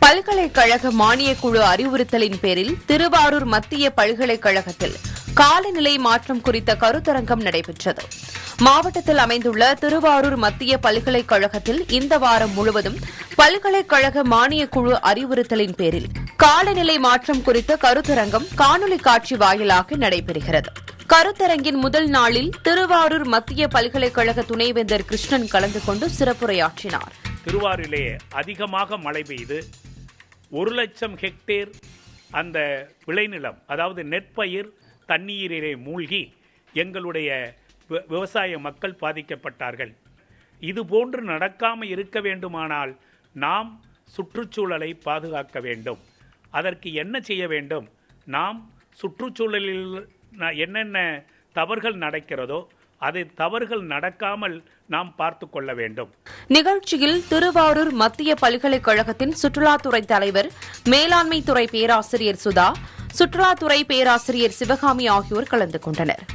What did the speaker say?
பல்கலைக்கழக மானியக் குழு அறிவுறுத்தலின் பேரில் திருவாரூர் மத்திய பல்கலைக்கழகத்தில் காலநிலை மாற்றம் குறித்த கருத்தரங்கம் நடைபெற்றது மாவட்டத்தில் அமைந்துள்ள திருவாரூர் மத்திய பல்கலைக்கழகத்தில் இந்த வாரம் முழுவதும் பல்கலைக்கழக மானியக் குழு அறிவுறுத்தலின் பேரில் காலநிலை மாற்றம் குறித்த கருத்தரங்கம் காணொலி காட்சி வாயிலாக நடைபெறுகிறது கருத்தரங்கின் முதல் நாளில் திருவாரூர் மத்திய பல்கலைக்கழக துணைவேந்தர் கிருஷ்ணன் கலந்து கொண்டு சிறப்புரையாற்றினார் திருவாரூரிலே அதிகமாக மழை பெய்து ஒரு லட்சம் ஹெக்டேர் அந்த விளைநிலம் அதாவது நெற்பயிர் தண்ணீரிலே மூழ்கி எங்களுடைய வி- விவசாய மக்கள் பாதிக்கப்பட்டார்கள் இது போன்று நடக்காமல் இருக்க வேண்டுமானால் நாம் சுற்றுச்சூழலை பாதுகாக்க வேண்டும் அதற்கு என்ன செய்ய வேண்டும் நாம் சுற்றுச்சூழலில் ந- என்னென்ன தவறுகள் நடக்கிறதோ அதை தவறுகள் நடக்காமல் நாம் பார்த்து கொள்ள வேண்டும் நிகழ்ச்சியில் திருவாரூர் மத்திய பல்கலைக்கழகத்தின் சுற்றுலாத்துறை தலைவர் மேலாண்மை துறை பேராசிரியர் சுதா சுற்றுலாத்துறை பேராசிரியர் சிவகாமி ஆகியோர் கலந்து கொண்டனர்